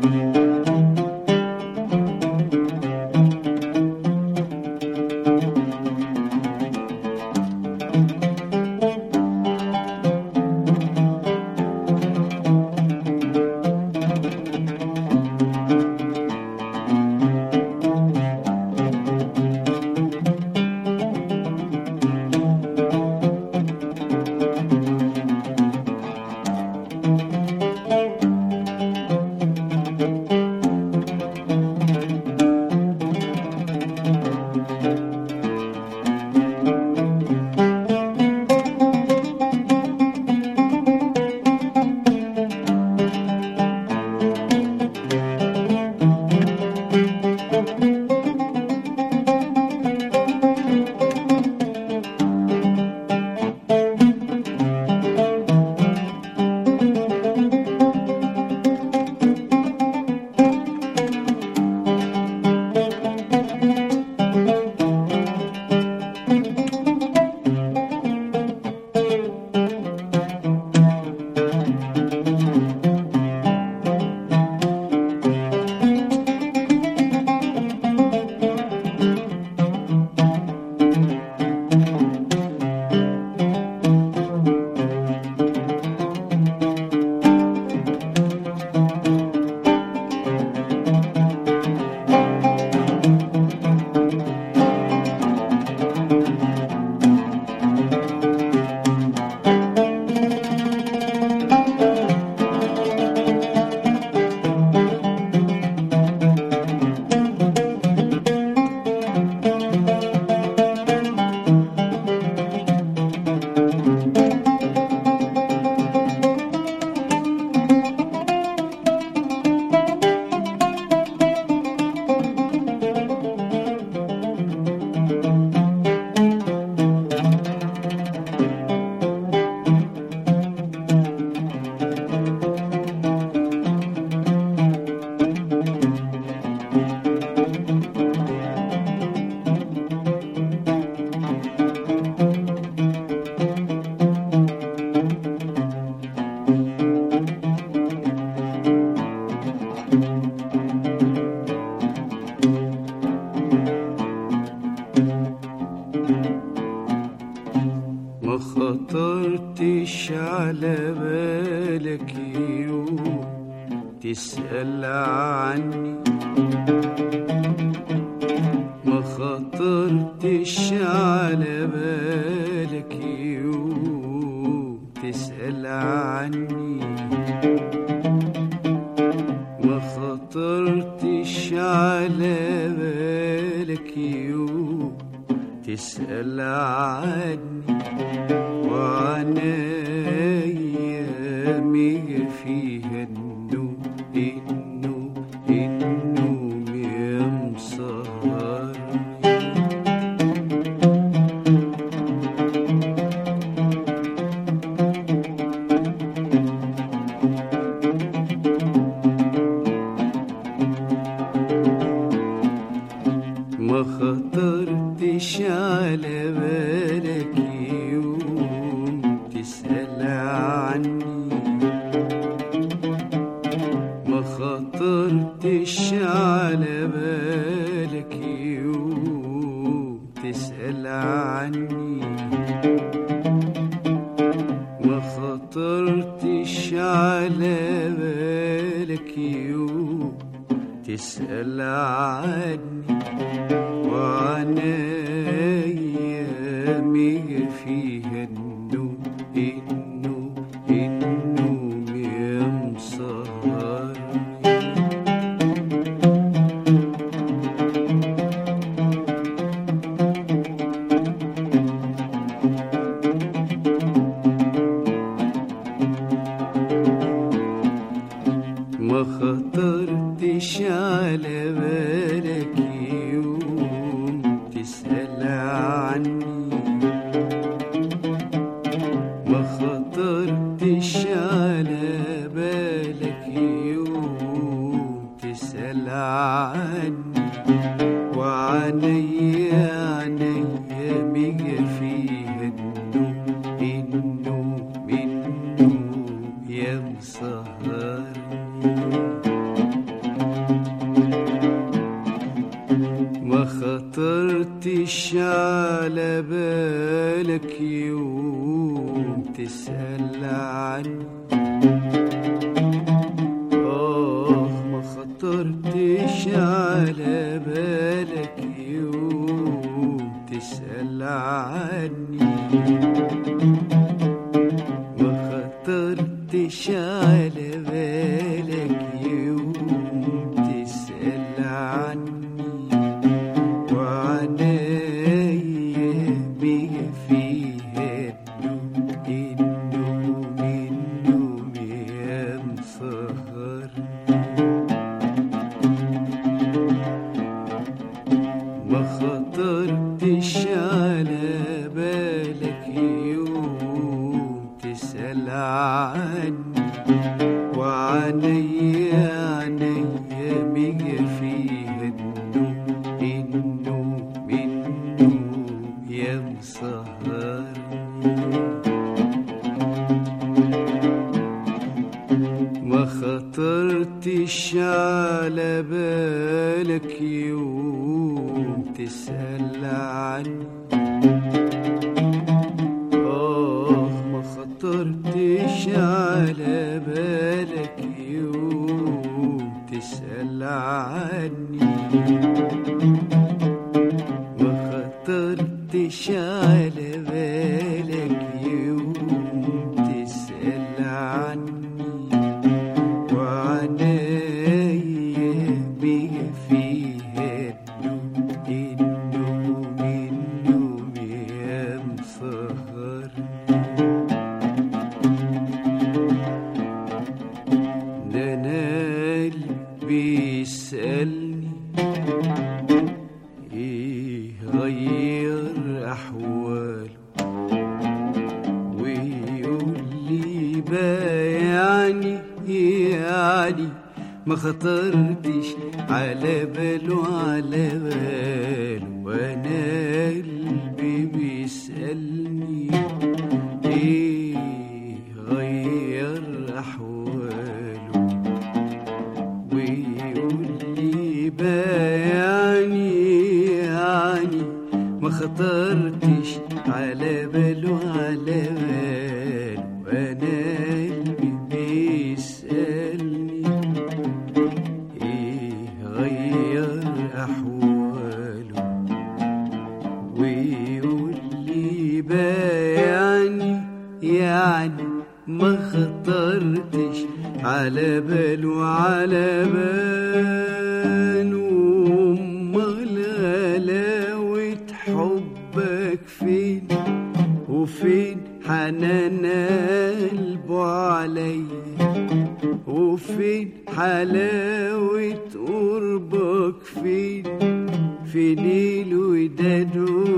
ما خطرتش على بالك يوم تسأل عني ما خطرتش على بالك يوم تسأل عني ما خطرتش على بالك يوم تسأل عني وعن أيامي فيها النوم النوم النوم يا مسهرني ما خطرتش على بالك يوم تسأل عني ما خطرتش على بالك يوم تسأل عني ما خطرتش على بالك يوم تسأل عني وعن أيامي فيها النوم النوم النوم يا مسهرني ما خطرتش على بالك يوم تسأل عني ما خطرتش على بالك يوم تسأل عني وعنيا عنيا مية فيها النوم النوم النوم يا مسهرني بالك يوم تسأل عني آه ما خطرتش على بالك يوم تسأل عني ما خطرتش على بالك يوم تسأل عني وعنايا بيا فيها النوم النوم النوم يا مسهر ما خطرتش على بالك يوم تسأل عني وعنيا عنيا بيا فيها النوم النوم النوم يا مسهرني ما خطرتش على بالك يوم تسأل عني آه ما خطرتش على بالك يوم تسأل عني ما خطرتش على بالك يوم تسأل عني وعنايا بيا فيها النوم النوم النوم يا مسهرني ده انا قلبي يسألني ايه غير احواله ويقول لي بقى يعني يعني ما خطرتش على باله على باله وانا قلبي بيسألني ايه غير احواله ويقول لي بقى يعني يعني ما خطرتش على باله على باله وانا قلبي بيسألني ايه غير احواله ويقول لي بقى يعني يعني ما خطرتش على باله على باله امال غلاوة حبك فين وفين حنان قلبه عليا وفين حلاوة قربك فين فين الوداد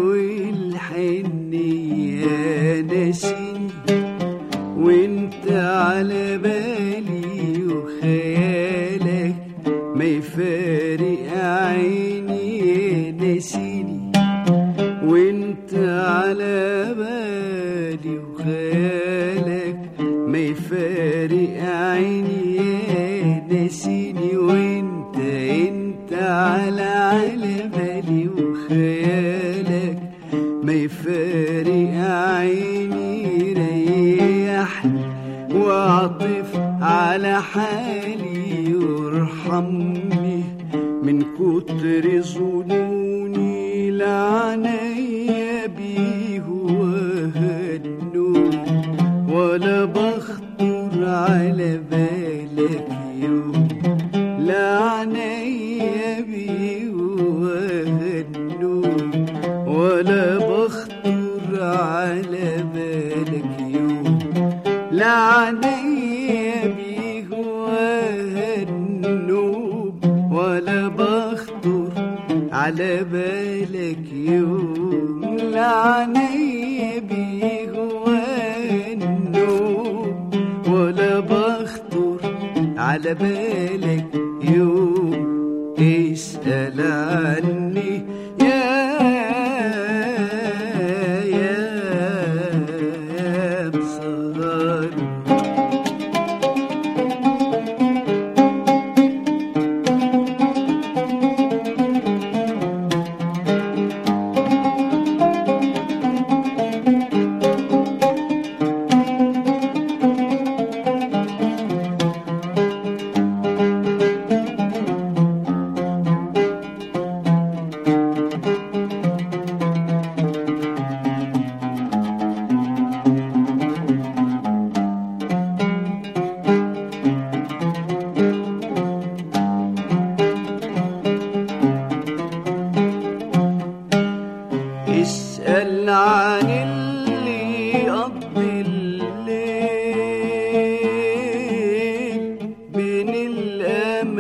والحنية ناسيني وانت على بالي وخيالك ما يفارق عيني ناسيني وانت على بالي وخيالك ما يفارق عيني ناسيني وانت انت على على بالي وخيالك ما يفارق عيني ريحني واعطف على حالي وارحمني من كتر ظنوني لعنيا بيه وهنوني ولا بخطر على بالك يوم لعنيا بيه وهنوني ولا بخطر على بالك يوم لعنيا بيه وهنوب ولا بخطر على بالك يوم لعنيا بيه وهنوب ولا بخطر على بالك يوم اسأل عني يا يا يا بصغار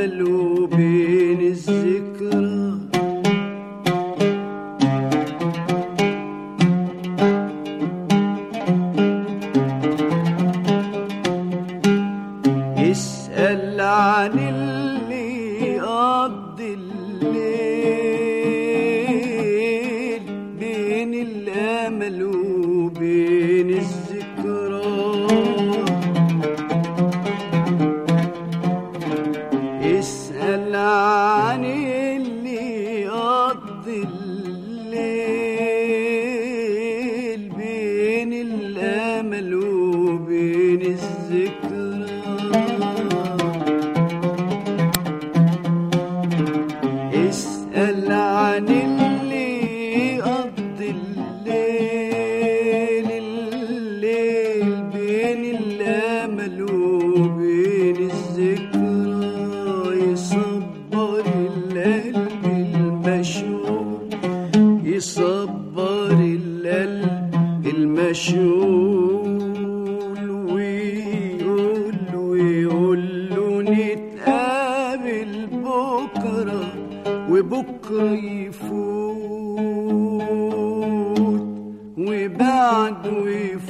الامل وبين الذكرى اسأل عن اللي قضي الليل بين الأمل وبين الذكرى اسأل عن اللي قضي الليل بين الأمل وبين الذكرى اسأل عن اللي قضي الليل الليل بين الأمل وبين الذكرى يصبر القلب المشغول يصبر القلب المشغول ويقول ويقول له نتقابل بكرة وبكرة يفوت وبعده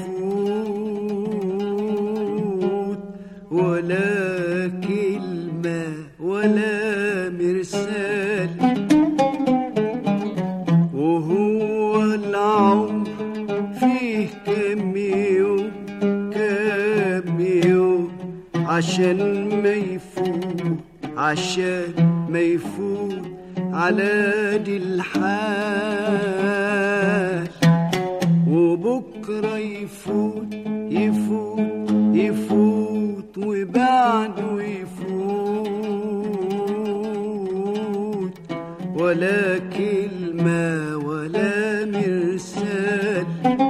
يفوت ولا كلمة ولا مرسال وهو العمر فيه كم يوم كم يوم عشان ما يفوت عشان ما يفوت على دي الحال وبكرة يفوت يفوت يفوت وبعده يفوت ولا كلمة ولا مرسال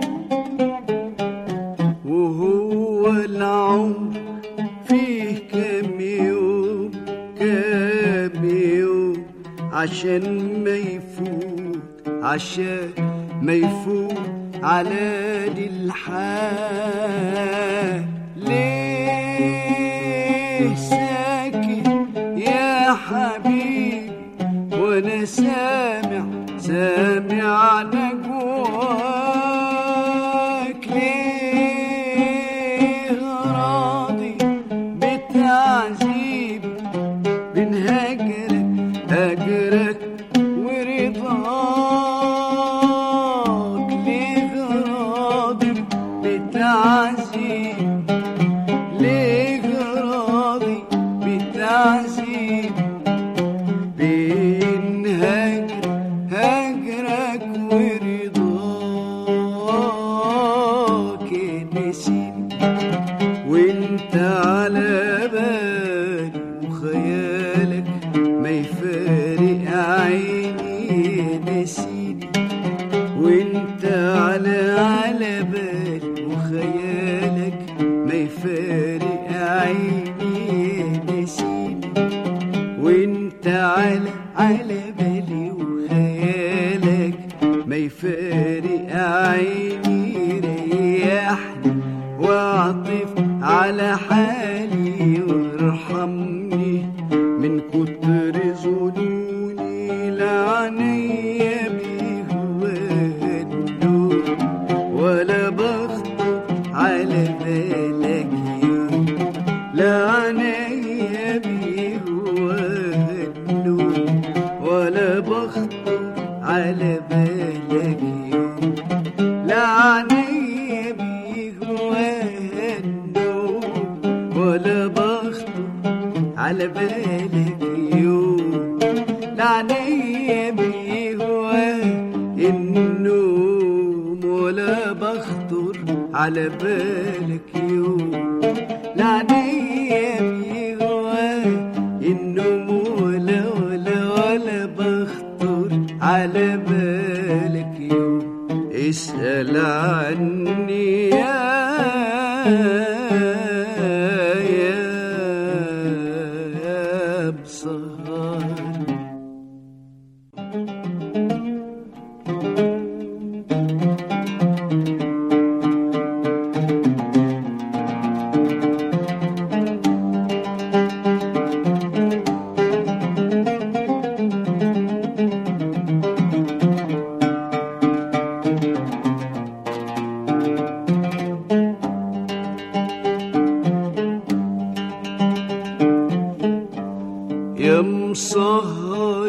وهو العمر فيه كم يوم كم يوم عشان ما يفوت عشان ما يفوت على دي الحال ليه ساكت يا حبيبي وانا سامع سامع نجواك ليه راضي بتعذيبي بين هجرك هجرك ورضاك ليه راضي بتعذيبي ليه راضي بتعذيبي بين هجر هجرك ورضاك نسيني وانت على بالي وخيالك ما يفارق عيني نسيني وانت على على بالي وخيالك ما يفارق عيني نسيني وانت على على بالي وخيالك ما يفارق عيني ريحني واعطف على حالي وارحمني من كتر ظنوني لعنيا بيه ودون ولا بخطر على بالك يوم لا عينيا بيه وهدون ولا بخطر على بالك يوم لا عينيا بيه وهدون ولا بخطر على بالك يوم لا عينيا بيه النوم ولا بخطر على بالك يوم لا عينيا بيه النوم ولا ولا ولا بخطر على بالك يوم اسأل عني يا يا يا بصهار مسهر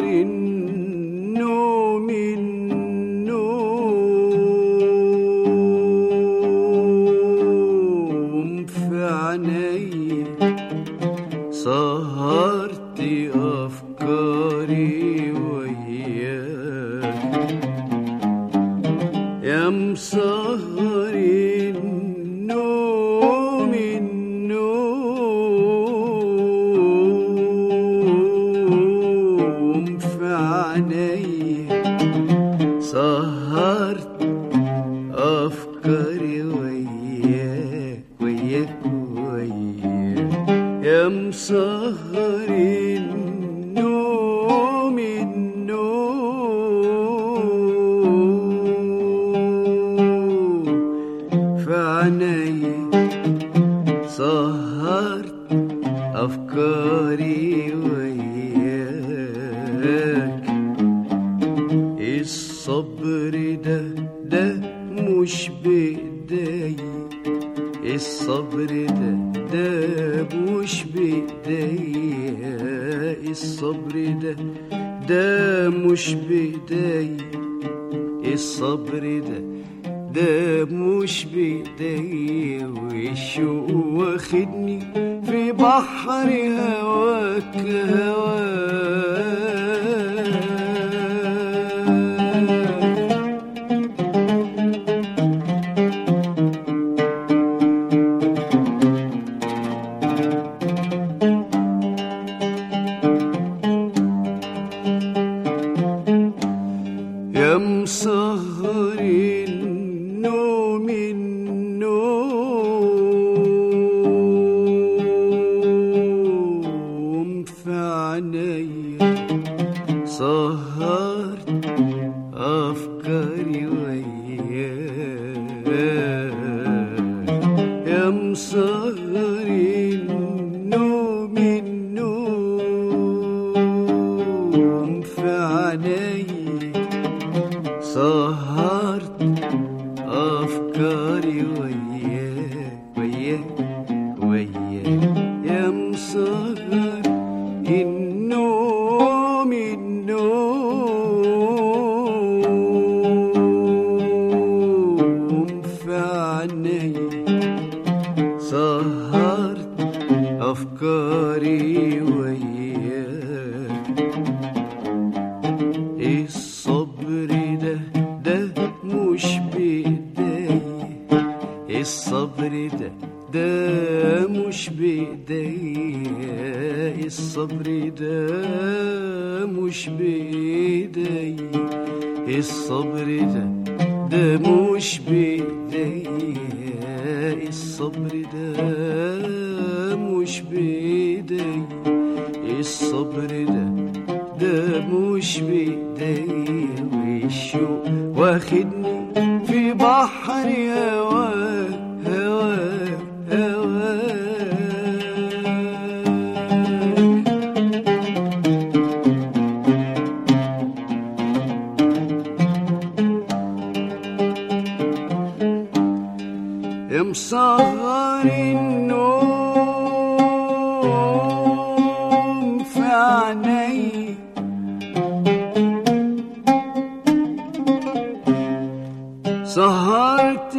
النوم النوم في عيني سهرت أفكاري وياك يا مسهر النوم النوم في عيني سهرت أفكاري وياك وياك وياك يا مسهر النوم النوم في عيني سهرت أفكاري وياك الصبر ده ده مش بإيدي الصبر ده ده مش بإيدي الصبر ده ده مش بإيدي الصبر ده ده مش بإيدي والشوق واخدني في بحر هواك هواك يا مسهر النوم النوم في عيني سهرت أفكاري وياك يا مسهر النوم النوم في عيني سهرت أفكاري وياك وياك وياك يا مسهر النوم النوم في عيني سهرت أفكاري وياك الصبر ده ده مش بإيدي الصبر ده ده مش بإيدي الصبر ده مش بإيدي الصبر ده ده مش بإيدي الصبر ده مش بإيدي الصبر ده ده مش بإيدي والشوق واخدني في بحر هواك هواك هواك يا مسهر النوم في عيني سهرت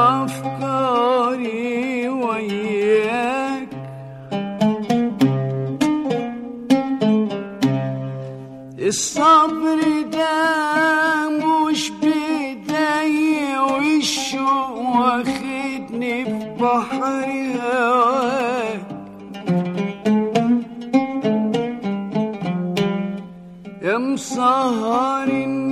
أفكاري وياك الصبر ده مش بإيدي والشوق واخدني في بحر هواك يا مسهر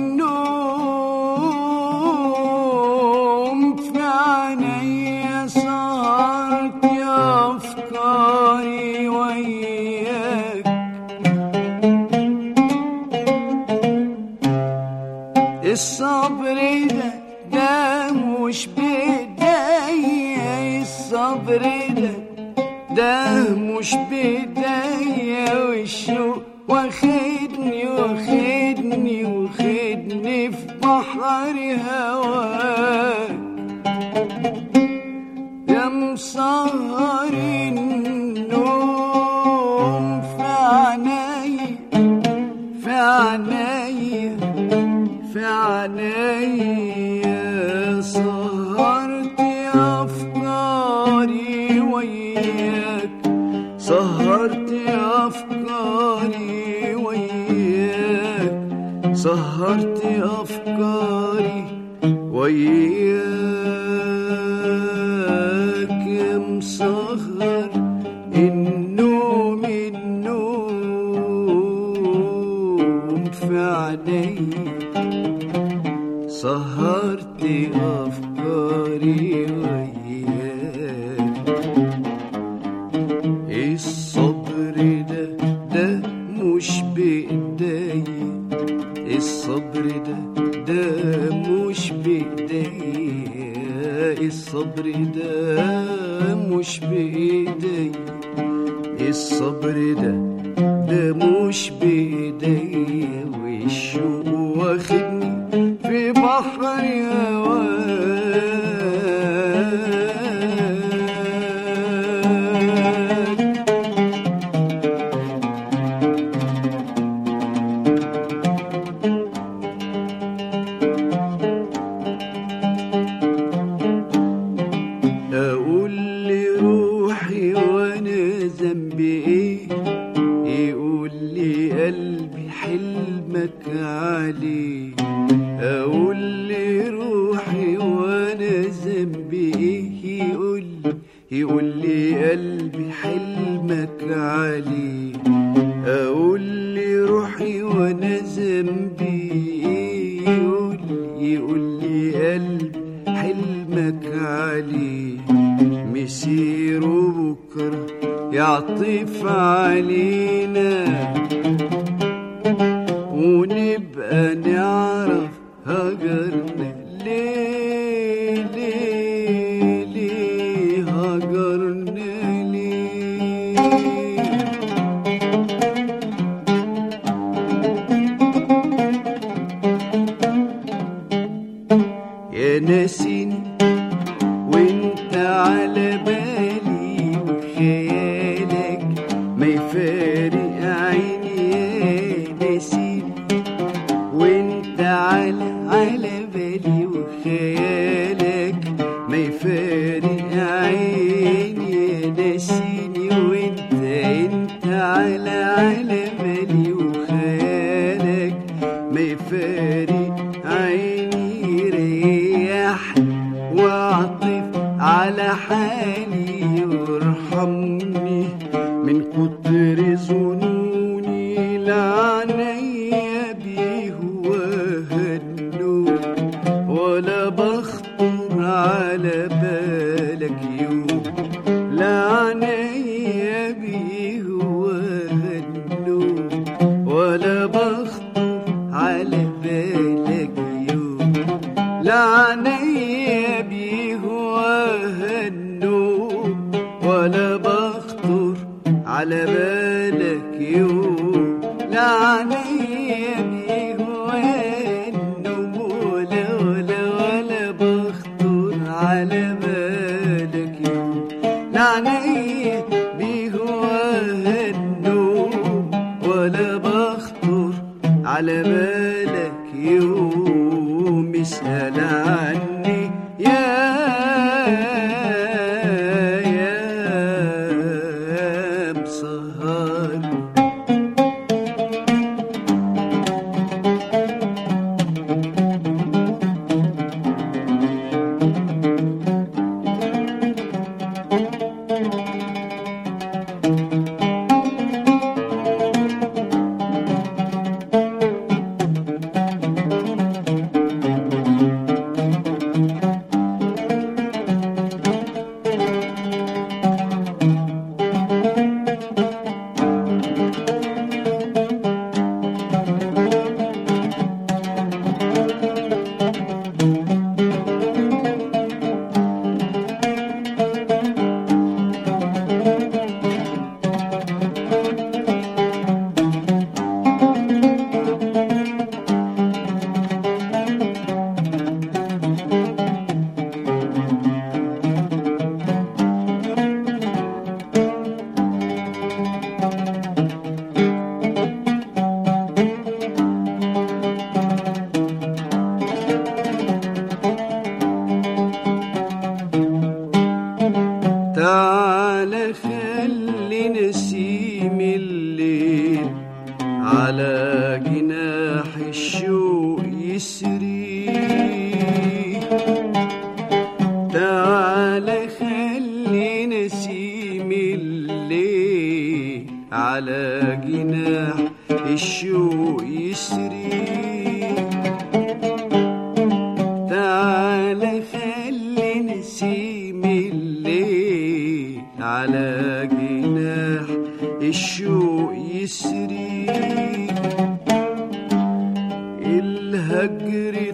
النوم في عيني سهرت يا أفكاري وياك الصبر ده ده مش بإيدي الصبر ده ده مش بإيدي والشوق واخدني واخدني واخدني في بحر هواك يا مسهر النوم في عيني عينيا في عينيا سهرت أفكاري وياك سهرت أفكاري وياك سهرت أفكاري وياك يا مسهر النوم النوم في عينيا سهرت أفكاري وياك الصبر ده ده مش بإيديا الصبر ده ده مش بإيديا الصبر ده مش بإيديا الصبر ده ده مش بإيديا والشوق واخدني في بحر هواك اقول لروحي وانا ذنبي ايه يقول لي قلبي حلمك عليه اقول لروحي وانا ذنبي ايه يقول يقول لي قلبي حلمك عليه اقول لروحي وانا ذنبي ايه يقول يقول لي قلبي حلمك عليه مسيره بكرة يعطف علينا ونبقى نعرف هجرنا ليه ليه ليه هجرنا ليه يا ناسيني وانت على بالي وخيالك ما يفارق عيني يا ناسيني وانت على على بالي وخيالك ما يفارق عيني يا ناسيني وانت انت على على بالي وخيالك ما يفارق عيني ريح واعطف على حالي وارحمني من كتر ظنوني لعنيا بيه وهنوم ولا بخطر على بالك يوم لعنيا بيه وهنوم ولا بخطر على بالك يوم لعنيا بيه وهالنوم ولا بخطر على بالك يوم لعنيا بيه وهالنوم ولا ولا ولا بخطر على بالك يوم لعنيا بيه وهالنوم ولا بخطر على بالك يوم اسأل عني يا يا مسهر على جناح الشوق يسري تعالى خلي نسيم الليل على جناح الشوق يسري تعالى خلي نسيم الليل على جناح الشوق يسري الهجر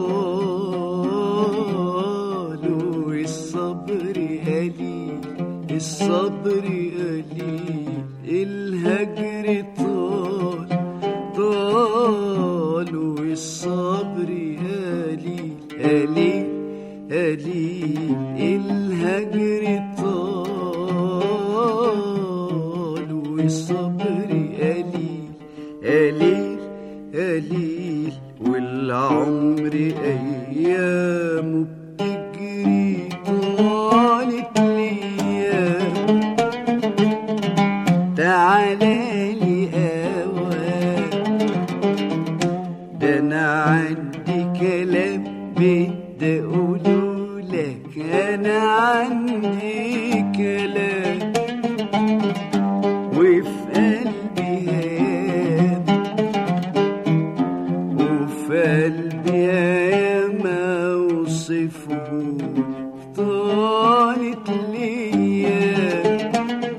طال والصبر قليل الصبر قليل الهجر طال طال والصبر قليل قليل قليل الهجر طال والصبر قليل قليل قليل والعمر أيامه بتجري طالت ليام تعالى لي أوام ده أنا عندي كلام بدي أقوله لك أنا عندي كلام وفي قلبي هام وفي قلبي ياما اوصفه طالت ليا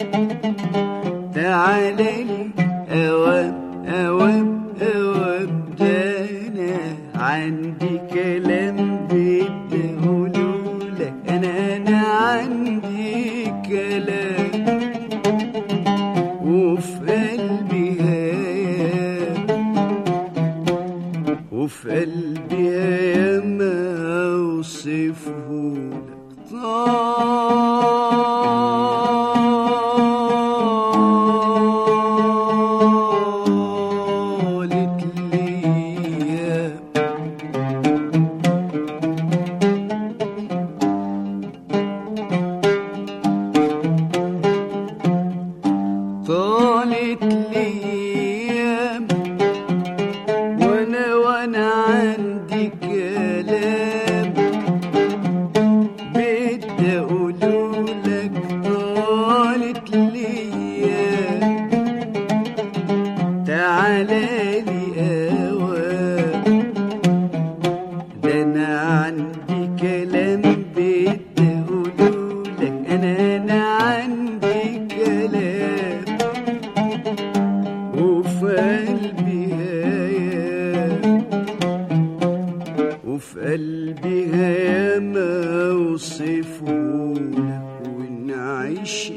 تعالى لي اوام اوام اوام ده انا عندي كلام بدي اقوله لك انا انا عندي كلام وفي قلبي هام وفي قلبي ياما اوصفه لك طالت ليام طالت ليام وانا وانا عندي كلام بدي اقوله لك طالت ليام تعالى لي اوام ده انا عندي كلام بدي اقوله لك انا انا عندي كلام وفي قلبي هيام وفي قلبي هياما اوصفه لك ونعيش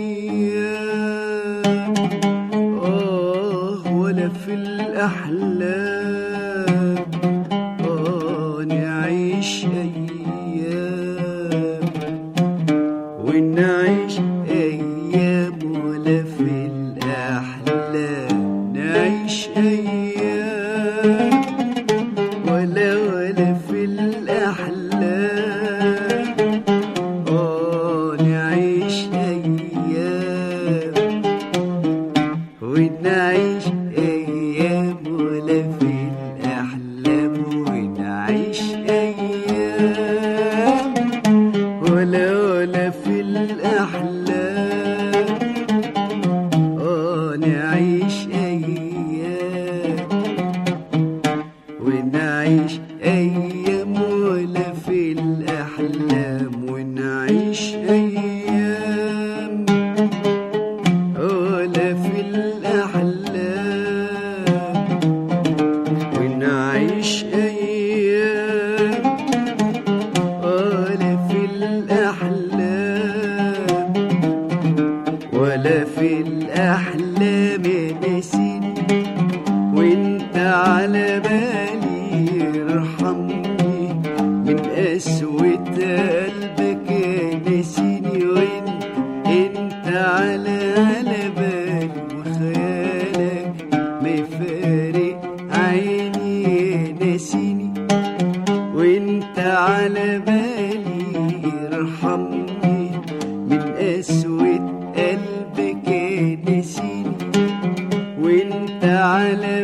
ايام اه ولا في الاحلام اه نعيش ايام ونعيش ايام ولا في الاحلام نعيش ايام ولا ولا في الاحلام اه نعيش ايام ونعيش ايام ولا في الاحلام ونعيش ايام ولا ولا في الاحلام اه نعيش ايام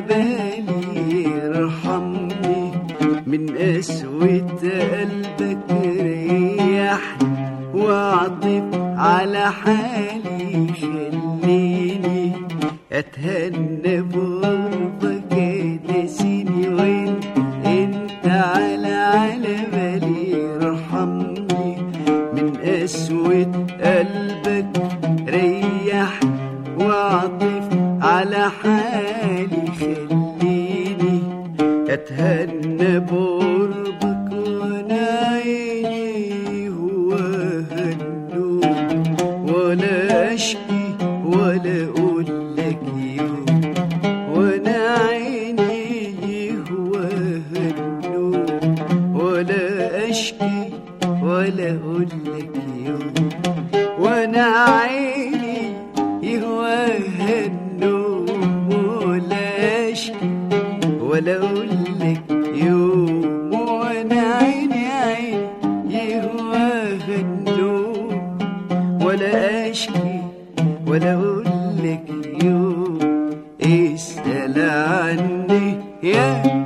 بالي ارحمني من قسوة قلبك ريحني واعطف على حالي خليني اتهنى بقربك نسيني وانت انت على على بالي ارحمني من قسوة قلبك ريح واعطف على حالي خليني اتهنى بقربك وانا عيني هو هالنوم ولا اشكي ولا اقول لك يوم وانا عيني هو هالنوم ولا اشكي ولا اقول لك يوم وانا عيني يهواها النوم ولا اشكي ولا اقول لك يوم وانا عيني عيني يهواها النوم ولا اشكي ولا اقول لك يوم اسال عني يا